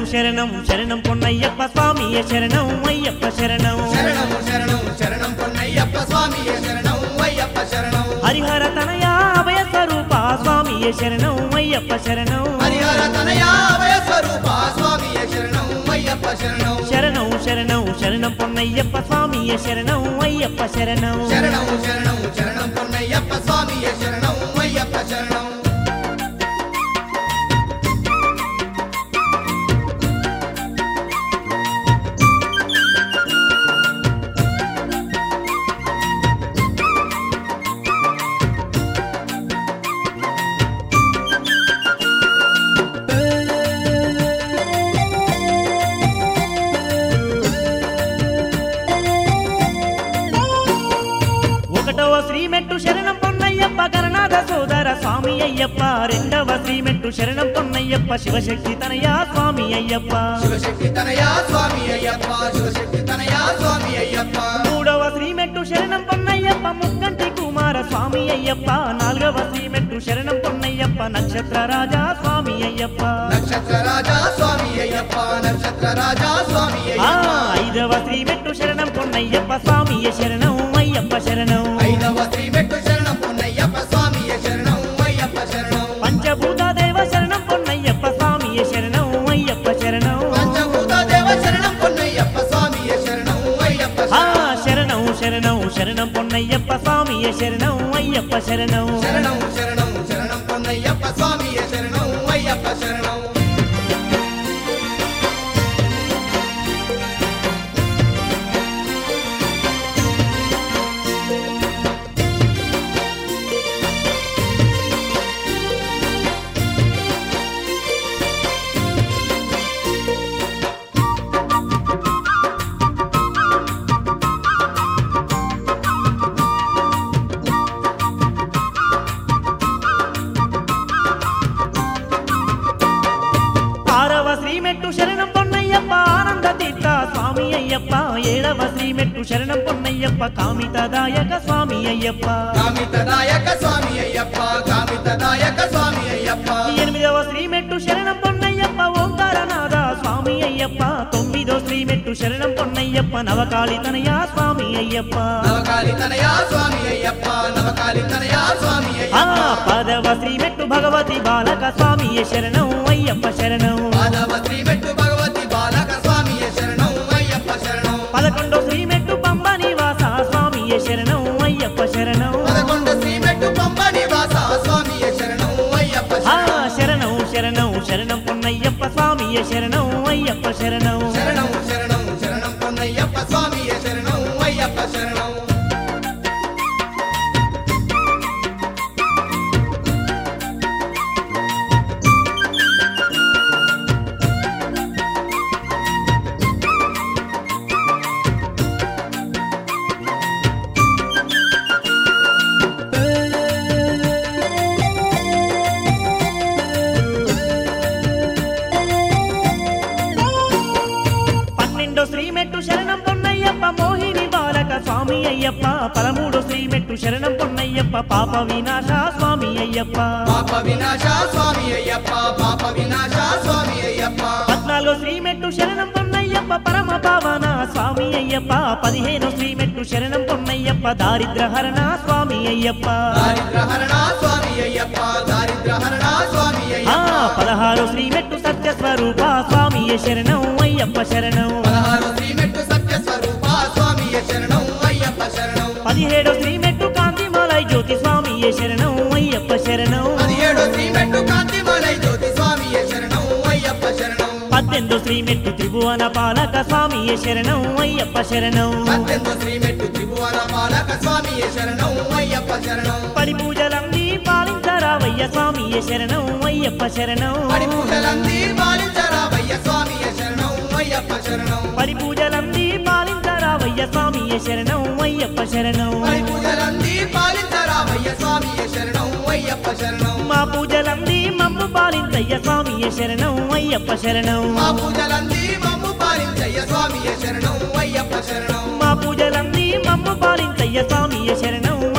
శరణం శరణం పొన్నయ్యప్ప స్వామియ శరణం అయ్యప్ప శరణం శరణము శరణం శరణం పొన్నయ్యప్ప స్వామియ శరణం అయ్యప్ప శరణం హరిహర తనయా అభయ స్వరూప స్వామియ శరణం అయ్యప్ప శరణం హరిహర తనయా అభయ స్వరూప స్వామియ శరణం అయ్యప్ప శరణం శరణం శరణం శరణం పొన్నయ్యప్ప స్వామియ శరణం అయ్యప్ప శరణం శరణం శరణం శరణం పొన్నయ్యప్ప స్వామియ శరణం అయ్యప్ప శరణం ఒకటవ శ్రీమెట్టు శరణం పొన్నయ్యప్ప గణనాథ సోదర స్వామి అయ్యప్ప రెండవ శ్రీమెట్టు శరణం పొన్నయ్యప్ప శివశక్తి తనయా స్వామి అయ్యప్ప శివశక్తి తనయా స్వామి అయ్యప్ప శివశక్తి తనయా స్వామి అయ్యప్ప మూడవ శ్రీమెట్టు శరణం పొన్నయ్యప్ప ముక్కంటి కుమార స్వామి అయ్యప్ప నాలుగవ శ్రీమెట్టు శరణం పొన్నయ్యప్ప నక్షత్ర రాజా స్వామి అయ్యప్ప నక్షత్ర రాజా స్వామి అయ్యప్ప నక్షత్ర రాజా స్వామి ఆ అయ్యప్ప ఐదవ శ్రీమెట్టు శరణం పొన్నయ్యప్ప స్వామియ శరణం అయ్యప్ప శరణం ఐదవ శ్రీ మెట్టు శరణం పొన్నయ్యప్ప స్వామియ శరణం అయ్యప్ప శరణం పంచభూత దేవ శరణం పొన్నయ్యప్ప స్వామియ శరణం అయ్యప్ప శరణం పంచభూత దేవ శరణం పొన్నయ్యప్ప స్వామియ శరణం అయ్యప్ప ఆ శరణం శరణం శరణం శరణం పొన్నయ్యప్ప స్వామియ శరణం అయ్యప్ప శరణం శరణం శరణం శరణం పొన్నయ్యప్ప స్వామియ శరణం అయ్యప్ప శరణం ఆరవ శ్రీమెట్టు శరణం పొన్నయ్యప్ప ఆనంద తీర్థ స్వామి అయ్యప్ప ఏడవ శ్రీమెట్టు శరణం పొన్నయ్యప్ప కామితదాయక స్వామి అయ్యప్ప కామితదాయక స్వామి అయ్యప్ప కామితదాయక స్వామి అయ్యప్ప ఎనిమిదవ శ్రీమెట్టు శరణం పొన్నయ్యప్ప ఓంకారనాథ స్వామి అయ్యప్ప తొమ్మిదో శ్రీమెట్టు శరణం పొన్నయ్యప్ప నవకాళి తనయా స్వామి అయ్యప్ప నవకాలి తనయా స్వామి అయ్యప్ప నవకాలి తనయా స్వామి ఆ అయ్యప్ప పదవ శ్రీమెట్టు భగవతి బాలక స్వామి శరణం అయ్యప్ప శరణం మాధవ శ్రీ మెట్టు భగవతి బాలక స్వామి శరణం అయ్యప్ప శరణం పదకొండో శ్రీమెట్టు పంబ నివాస స్వామి శరణం అయ్యప్ప శరణం పదకొండు శ్రీ మెట్టు పంప నివాస స్వామి శరణం అయ్యప్ప ఆ శరణం శరణం శరణం శరణం పొన్నయ్యప్ప స్వామి శరణం అయ్యప్ప శరణం శరణం శరణం శరణం పొన్నయ్యప్ప స్వామి శరణం అయ్యప్ప శరణం పన్నెండో శ్రీమెట్టు శరణం పొన్నయ్యప్ప మోహిని బాలక స్వామి అయ్యప్ప పదమూడో శ్రీమెట్టు శరణం పొన్నయ్యప్ప పాప వినాశ స్వామి అయ్యప్ప పాప వినాశ స్వామి అయ్యప్ప పాప వినాశ స్వామి అయ్యప్ప పద్నాలుగో శ్రీమెట్టు శరణం పొన్నయ్యప్ప పరమ పావన స్వామి అయ్యప్ప పదిహేను శ్రీమెట్టు శరణం పొన్నయ్యప్ప దారిద్రహరణ స్వామి అయ్యప్ప దారిద్రహరణ స్వామి అయ్యప్ప దారిద్రహరణ స్వామి ఆ అయ్యప్ప పదహారు శ్రీమెట్టు సత్య స్వరూప స్వామి శరణం అయ్యప్ప శరణం పదహారు శ్రీ మెట్టు సత్య స్వరూప స్వామి శరణం అయ్యప్ప శరణం పదిహేడు శ్రీమెట్టు కాంతిమాలై జ్యోతి స్వామి శరణం అయ్యప్ప శరణం పదిహేడు శ్రీ మెట్టు కాంతిమలై జ్యోతి స్వామి శరణం అయ్యప్ప శరణం పద్దెనిమిదో శ్రీమెట్టు త్రిభువన పాలక స్వామి శరణం అయ్యప్ప శరణం పద్దెనిమిది శ్రీ మెట్టు త్రిభువన పాలక స్వామి శరణం అయ్యప్ప శరణం పడి పూజలంది పాలించరావయ్య స్వామి శరణం అయ్యప్ప శరణం పడి పూజలంది పాలించరావయ్య స్వామి శరణం అయ్యప్ప శరణం పడి పూజలంది పాలించరావయ్య స్వామి శరణం అయ్యప్ప శరణం పడి పూజలంది పాలించరావయ్య స్వామి శరణం అయ్యప్ప శరణం మా పూజలంది మమ్ము పాలించయ్య స్వామి శరణం అయ్యప్ప శరణం మా పూజలంది మమ్ము పాలించయ్య స్వామి శరణం అయ్యప్ప శరణం మా పూజలంది మమ్ము పాలించయ్య స్వామి శరణం